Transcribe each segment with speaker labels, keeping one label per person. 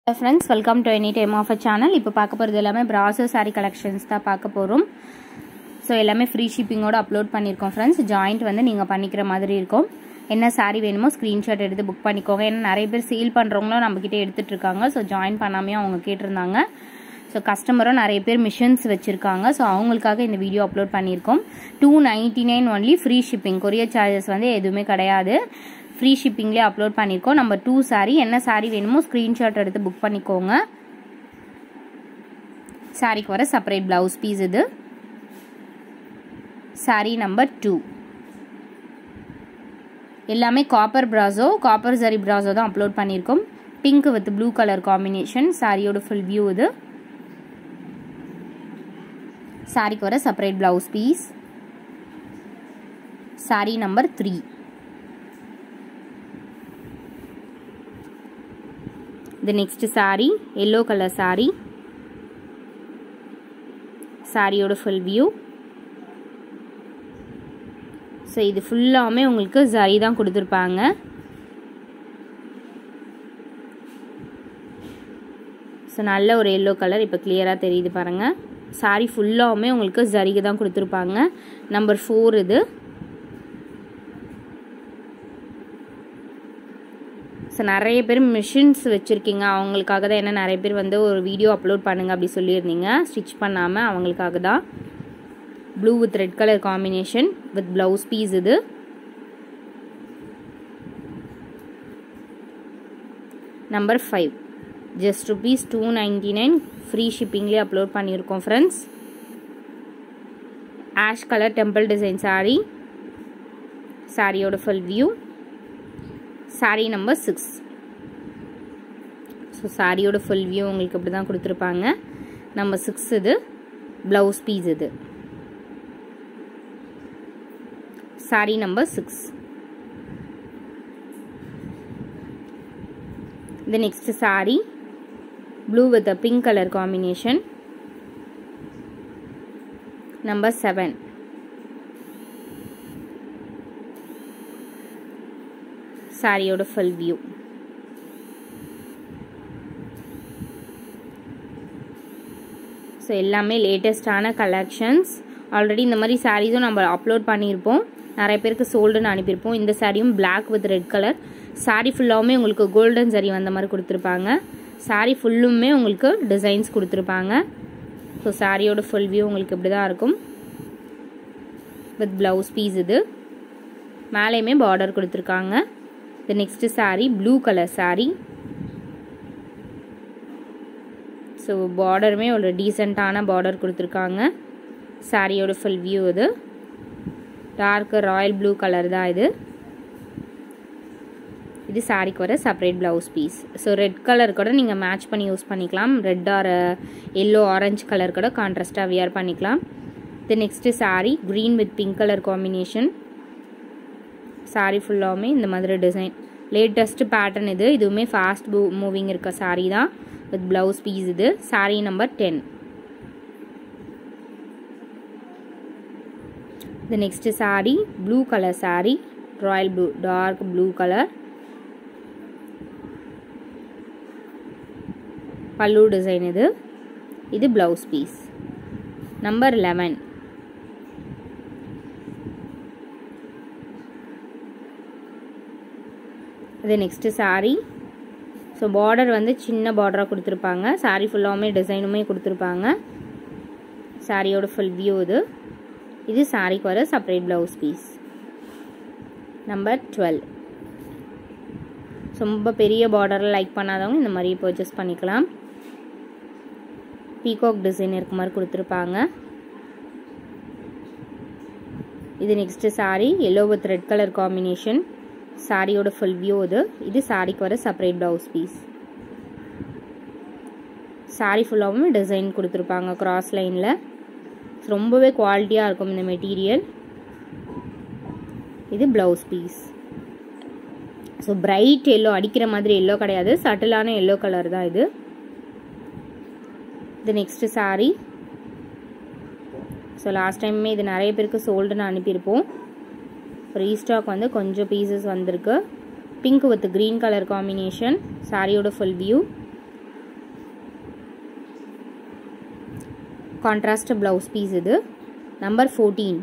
Speaker 1: friends welcome to any time offer channel இப்போ பார்க்க போகிறது எல்லாமே ப்ராசோ சாரீ கலெக்ஷன்ஸ் தான் பார்க்க போகிறோம் ஸோ எல்லாமே ஃப்ரீ ஷிப்பிங்கோடு அப்லோட் பண்ணியிருக்கோம் ஃப்ரெண்ட்ஸ் ஜாயிண்ட் வந்து நீங்கள் பண்ணிக்கிற மாதிரி இருக்கும் என்ன சாரீ வேணுமோ ஸ்க்ரீன்ஷாட் எடுத்து புக் பண்ணிக்கோங்க ஏன்னா நிறைய பேர் சேல் பண்ணுறவங்களும் நம்மக்கிட்ட எடுத்துகிட்டு இருக்காங்க ஸோ ஜாயின் பண்ணாமையும் அவங்க கேட்டிருந்தாங்க ஸோ கஸ்டமரும் நிறைய பேர் மிஷின்ஸ் வச்சுருக்காங்க ஸோ அவங்களுக்காக இந்த வீடியோ அப்லோட் பண்ணியிருக்கோம் two ninety nine only free shipping courier charges வந்து எதுவுமே கிடையாது ஃப்ரீ ஷிப்பிங்லேயே அப்லோட் பண்ணியிருக்கோம் நம்பர் டூ சாரீ என்ன சாரீ வேணுமோ ஸ்க்ரீன்ஷாட் எடுத்து புக் பண்ணிக்கோங்க சாரீக்கு வர செப்பரேட் ப்ளவுஸ் பீஸ் இது சாரீ நம்பர் டூ எல்லாமே காப்பர் ப்ராசோ காப்பர் சரி ப்ராசோ தான் அப்லோட் பண்ணியிருக்கோம் pink with blue colour combination சாரியோட ஃபுல் வியூ இது சாரிக்கு வர separate blouse piece sari number three the next saree yellow color saree சாரியோட ஃபுல் வியூ ஸோ இது ஃபுல்லாமே உங்களுக்கு ஜரி தான் கொடுத்துருப்பாங்க ஸோ நல்ல ஒரு எல்லோ கலர் இப்போ கிளியராக தெரியுது பாருங்கள் சாரி ஃபுல்லாமே உங்களுக்கு ஜரிகை தான் கொடுத்துருப்பாங்க நம்பர் ஃபோர் இது ஸோ நிறைய பேர் மிஷின்ஸ் வச்சுருக்கீங்க அவங்களுக்காக தான் என்ன நிறைய பேர் வந்து ஒரு வீடியோ அப்லோட் பண்ணுங்க அப்படி சொல்லியிருந்தீங்க ஸ்டிச் பண்ணாமல் அவங்களுக்காக தான் blue with red colour combination with blouse piece இது number five just rupees two ninety nine free ஷிப்பிங்லேயே அப்லோட் பண்ணியிருக்கோம் friends ash colour temple design saree சாரியோட full view sari number six so சாரியோட ஃபுல் வியூ உங்களுக்கு இப்படி தான் கொடுத்துருப்பாங்க நம்பர் சிக்ஸ் இது ப்ளவுஸ் பீஸ் இது சாரீ நம்பர் சிக்ஸ் இது next sari blue with a pink colour combination number seven சாரியோட ஃபுல் வியூ ஸோ எல்லாமே லேட்டஸ்டான கலெக்ஷன்ஸ் ஆல்ரெடி இந்த மாதிரி சாரீஸும் நம்ம அப்லோட் பண்ணியிருப்போம் நிறைய பேருக்கு சோல்டுன்னு அனுப்பியிருப்போம் இந்த சாரியும் black with red colour saree ஃபுல்லாகவுமே உங்களுக்கு கோல்டன் சரி வந்த மாதிரி கொடுத்துருப்பாங்க சாரீ ஃபுல்லுமே உங்களுக்கு டிசைன்ஸ் கொடுத்துருப்பாங்க ஸோ சாரியோட ஃபுல் வியூ உங்களுக்கு இப்படி தான் இருக்கும் வித் ப்ளவுஸ் பீஸ் இது மேலேயுமே பார்டர் கொடுத்துருக்காங்க இது next sari blue colour saree so பார்டருமே ஒரு டீசெண்டான பார்டர் கொடுத்துருக்காங்க சாரியோட ஃபுல் வியூ இது டார்க்கு ராயல் ப்ளூ கலர் தான் இது இது சாரிக்கு வர separate blouse piece so red colour கூட நீங்கள் மேட்ச் பண்ணி யூஸ் பண்ணிக்கலாம் red or yellow orange colour கூட கான்ட்ராஸ்டாக வியர் பண்ணிக்கலாம் இது next sari green with pink colour combination sari ஃபுல்லாகவுமே இந்த மாதிரி டிசைன் லேட்டஸ்ட்டு பேட்டர்ன் இது இதுவுமே ஃபாஸ்ட் மூ மூவிங் இருக்க சாரீ தான் வித் ப்ளவுஸ் பீஸ் இது சாரீ நம்பர் டென் இது next sari blue colour saree royal blue dark blue colour pallu design இது இது ப்ளவுஸ் பீஸ் நம்பர் லெவன் இது நெக்ஸ்ட்டு சாரீ ஸோ பார்டர் வந்து சின்ன பார்டராக கொடுத்துருப்பாங்க சாரீ ஃபுல்லாகவுமே டிசைனுமே கொடுத்துருப்பாங்க சாரியோட ஃபுல் வியூ இது இது சாரிக்கு வர separate blouse piece number twelve ரொம்ப பெரிய பார்டரில் லைக் பண்ணாதவங்க இந்த மாதிரி பர்ச்சேஸ் பண்ணிக்கலாம் பீகாக் டிசைன் இருக்க மாதிரி கொடுத்துருப்பாங்க இது next sari yellow with red colour combination சாரியோட ஃபுல் வியூ இது இது சாரிக்கு வர செப்பரேட் ப்ளவுஸ் பீஸ் சாரி ஃபுல்லாகவும் டிசைன் கொடுத்துருப்பாங்க கிராஸ் லைனில் ரொம்பவே குவாலிட்டியாக இருக்கும் இந்த மெட்டீரியல் இது blouse piece so bright yellow அடிக்கிற மாதிரி எல்லோ கிடையாது சட்டிலான எல்லோ கலர் தான் இது இது நெக்ஸ்ட்டு சாரீ ஸோ லாஸ்ட் டைமே இது நிறைய பேருக்கு சோல்டுன்னு அனுப்பியிருப்போம் ரீஸ்டாக் வந்து கொஞ்சம் பீசஸ் வந்திருக்கு pink with green colour combination சாரியோட full view contrast blouse piece இது நம்பர் ஃபோர்டீன்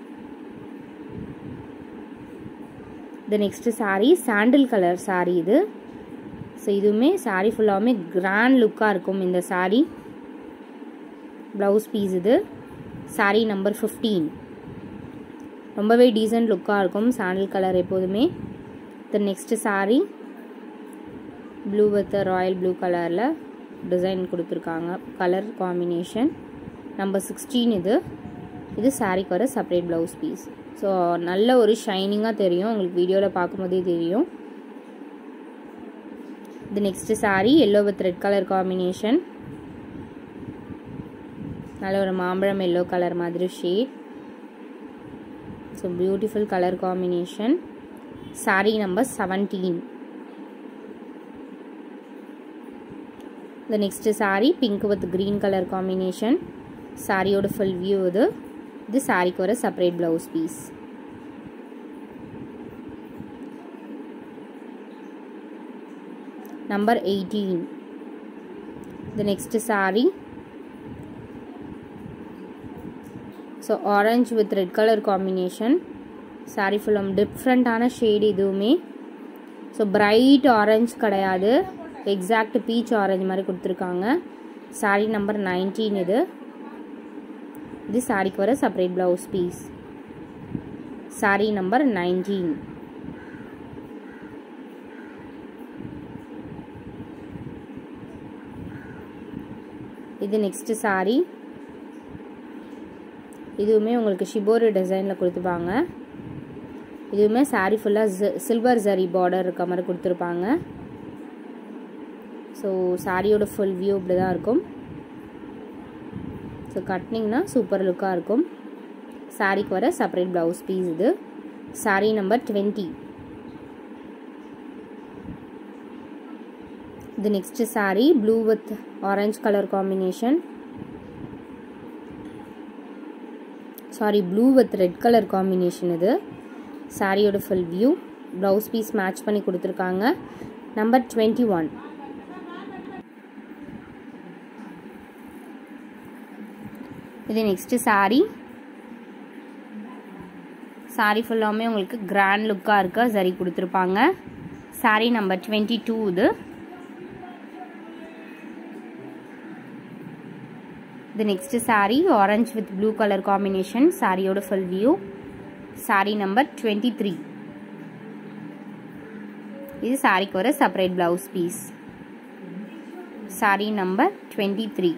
Speaker 1: இது next sari sandal colour sari இது ஸோ இதுவுமே சாரீ ஃபுல்லாகவுமே கிராண்ட் லுக்காக இருக்கும் இந்த சாரீ ப்ளவுஸ் பீஸ் இது சாரீ நம்பர் ஃபிஃப்டீன் ரொம்பவே டீசெண்ட் லுக்காக இருக்கும் சாண்டில் கலர் எப்போதுமே இது next sari blue with royal blue கலரில் டிசைன் கொடுத்துருக்காங்க கலர் காம்பினேஷன் நம்பர் சிக்ஸ்டீன் இது இது சாரீக்கு வர செப்பரேட் ப்ளவுஸ் பீஸ் ஸோ நல்ல ஒரு ஷைனிங்காக தெரியும் உங்களுக்கு வீடியோவில் பார்க்கும்போதே தெரியும் இது next sari yellow with red colour combination நல்ல ஒரு மாம்பழம் எல்லோ கலர் மாதிரி shade so beautiful colour combination sari number seventeen இந்த next sari pink with green colour combination சாரியோட ஃபுல் வியூ இது இது சாரிக்கு வர separate blouse piece number eighteen இந்த next sari so orange with red colour combination sari ஃபுல்லும் டிஃப்ரெண்ட்டான ஷேடு இதுவுமே ஸோ பிரைட் ஆரஞ்ச் கிடையாது எக்ஸாக்ட் பீச் ஆரஞ்சு மாதிரி கொடுத்துருக்காங்க சாரீ நம்பர் நைன்டீன் இது இது சாரிக்கு வர separate blouse piece sari number nineteen இது நெக்ஸ்ட் சாரீ இதுவுமே உங்களுக்கு ஷிபோரி டிசைனில் கொடுத்துப்பாங்க இதுவுமே சாரீ ஃபுல்லாக சில்வர் ஜரி பார்டர் இருக்க மாதிரி கொடுத்துருப்பாங்க ஸோ சாரியோட ஃபுல் வியூ இப்படி தான் இருக்கும் ஸோ கட்னிங்னா சூப்பர் லுக்காக இருக்கும் சாரிக்கு வர செப்பரேட் ப்ளவுஸ் பீஸ் இது சாரீ நம்பர் டுவெண்ட்டி இது next sari blue with orange colour combination sari blue with red colour combination இது சாரியோட full view blouse piece match பண்ணி கொடுத்துருக்காங்க நம்பர் டுவெண்ட்டி ஒன் இது நெக்ஸ்ட்டு சாரீ சாரீ ஃபுல்லாமே உங்களுக்கு கிராண்ட் லுக்காக இருக்க சரி கொடுத்துருப்பாங்க சாரீ நம்பர் டுவெண்ட்டி டூ இது இது next sari orange with blue colour combination சாரியோட full view sari number twenty three இது சாரிக்கு ஒரு separate blouse piece sari number twenty three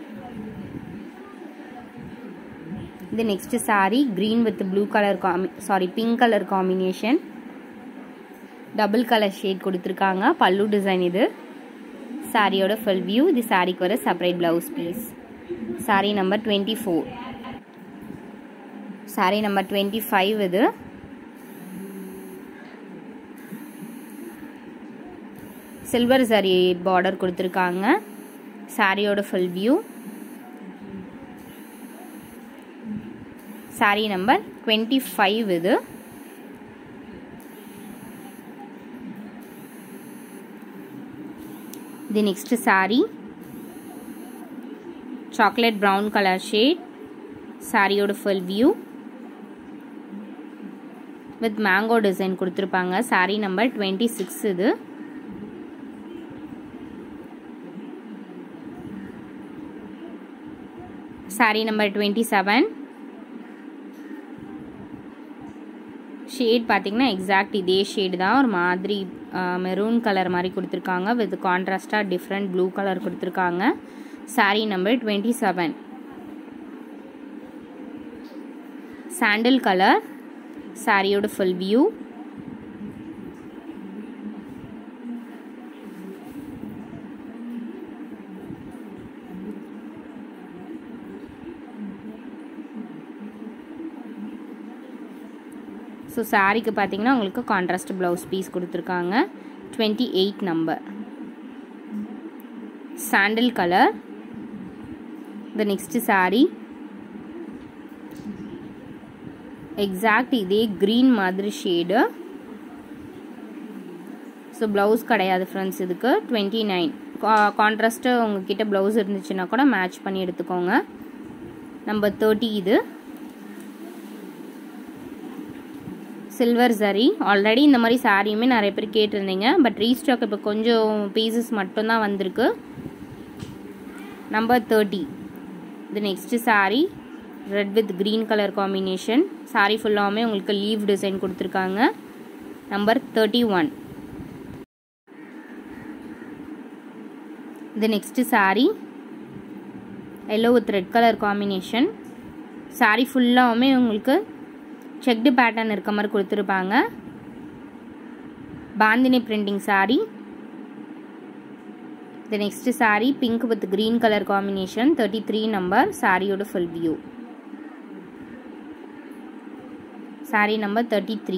Speaker 1: இது next sari green with blue colour காமி sari pink colour combination double colour shade கொடுத்துருக்காங்க pallu design இது சாரியோட ஃபுல் வியூ இது சாரிக்கு ஒரு separate blouse piece sari number twenty four sari number twenty five இது சில்வர் சாரி பார்டர் கொடுத்துருக்காங்க சாரியோட full view sari number twenty five இது இது next sari chocolate brown colour shade சாரியோட full view with mango design கொடுத்துருப்பாங்க சாரீ நம்பர் டுவெண்ட்டி சிக்ஸ் இது sari number twenty seven shade பார்த்தீங்கன்னா exact இதே ஷேடு தான் ஒரு மாதிரி மெரூன் கலர் மாதிரி கொடுத்துருக்காங்க வித் கான்ட்ராஸ்டாக டிஃப்ரெண்ட் ப்ளூ கலர் கொடுத்துருக்காங்க sari number twenty seven sandal colour சாரியோட ஃபுல் வியூ ஸோ சாரீக்கு பார்த்தீங்கன்னா உங்களுக்கு கான்ட்ராஸ்ட் ப்ளவுஸ் பீஸ் கொடுத்துருக்காங்க twenty eight number sandal colour the next sari exact இதே க்ரீன் மாதிரி ஷேடு ஸோ ப்ளவுஸ் கிடையாது ஃப்ரெண்ட்ஸ் இதுக்கு டுவெண்ட்டி நைன் கான்ட்ராஸ்ட்டு உங்ககிட்ட ப்ளவுஸ் இருந்துச்சுன்னா கூட மேட்ச் பண்ணி எடுத்துக்கோங்க நம்பர் தேர்ட்டி இது சில்வர் சரி ஆல்ரெடி இந்த மாதிரி சாரியுமே நிறைய பேர் கேட்டிருந்தீங்க பட் ரீஸ்டாக் இப்போ கொஞ்சம் பீசஸ் மட்டும்தான் வந்திருக்கு நம்பர் தேர்ட்டி இது next sari red with green colour combination sari ஃபுல்லாகவுமே உங்களுக்கு லீவ் டிசைன் கொடுத்துருக்காங்க நம்பர் தேர்ட்டி ஒன் இது next sari yellow with red colour combination sari ஃபுல்லாகவுமே உங்களுக்கு செக்டு பேட்டர்ன் இருக்க மாதிரி கொடுத்துருப்பாங்க பாந்தினி பிரிண்டிங் சாரீ இது next sari pink with green colour combination thirty three number சாரியோட full view sari number thirty three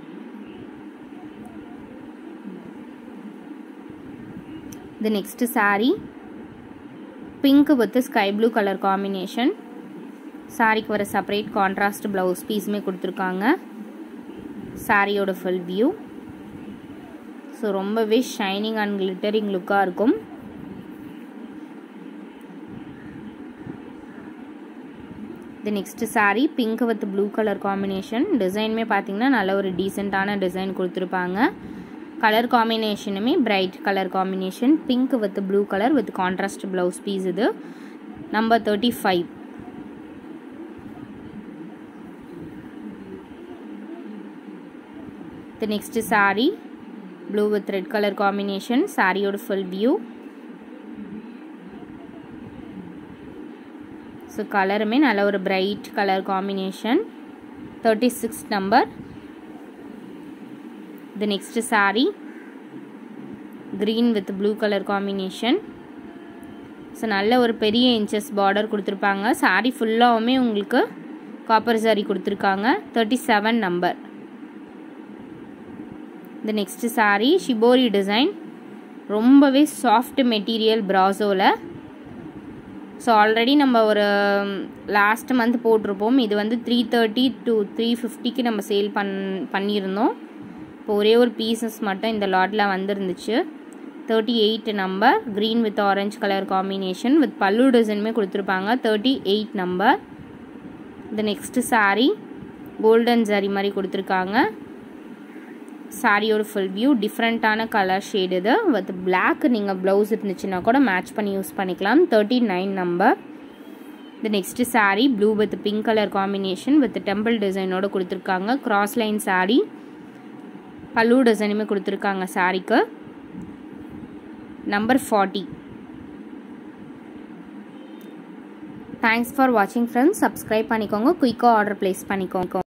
Speaker 1: இது next sari pink with sky blue colour combination சாரிக்கு வர செப்பரேட் கான்ட்ராஸ்ட் ப்ளவுஸ் பீஸுமே கொடுத்துருக்காங்க சாரியோட ஃபுல் வியூ ஸோ ரொம்பவே ஷைனிங் அண்ட் கிளிட்டரிங் லுக்காக இருக்கும் இது next sari pink with blue colour combination டிசைனுமே பார்த்தீங்கன்னா நல்ல ஒரு டீசெண்டான டிசைன் கொடுத்துருப்பாங்க கலர் காம்பினேஷனுமே bright colour combination pink with blue colour with contrast blouse piece இது நம்பர் தேர்ட்டி ஃபைவ் இது next sari blue with red colour combination சாரியோட ஃபுல் வியூ ஸோ கலருமே நல்ல ஒரு bright colour combination thirty six number இது next sari green with blue colour combination so நல்ல ஒரு பெரிய இன்ச்சஸ் பார்டர் கொடுத்துருப்பாங்க சாரீ ஃபுல்லாகவுமே உங்களுக்கு காப்பர் சாரீ கொடுத்துருக்காங்க தேர்ட்டி செவன் நம்பர் இந்த நெக்ஸ்ட்டு சாரீ ஷிபோரி டிசைன் ரொம்பவே சாஃப்ட் மெட்டீரியல் ப்ராசோவில் ஸோ ஆல்ரெடி நம்ம ஒரு லாஸ்ட் மந்த் போட்டிருப்போம் இது வந்து த்ரீ தேர்ட்டி டு த்ரீ ஃபிஃப்டிக்கு நம்ம சேல் பண் பண்ணியிருந்தோம் இப்போ ஒரே ஒரு பீசஸ் மட்டும் இந்த லாட்டில் வந்துருந்துச்சு thirty eight number green with orange colour combination with pallu டிசைனுமே கொடுத்துருப்பாங்க தேர்ட்டி எயிட் நம்பர் இந்த நெக்ஸ்ட்டு சாரீ கோல்டன் சாரீ மாதிரி கொடுத்துருக்காங்க சாரியோட ஃபுல் வியூ டிஃப்ரெண்ட்டான கலர் ஷேடு இது வித் பிளாக் நீங்கள் ப்ளவுஸ் இருந்துச்சுன்னா கூட மேட்ச் பண்ணி யூஸ் பண்ணிக்கலாம் தேர்ட்டி நைன் நம்பர் இந்த next sari blue with pink colour combination with temple டிசைனோட கொடுத்துருக்காங்க கிராஸ் லைன் சாரீ பல்லு டிசைனுமே கொடுத்துருக்காங்க சாரீக்கு நம்பர் ஃபார்ட்டி தேங்க்ஸ் ஃபார் வாட்சிங் ஃப்ரெண்ட்ஸ் சப்ஸ்கிரைப் பண்ணிக்கோங்க குயிக்காக ஆர்டர் ப்ளேஸ் பண்ணிக்கோங்க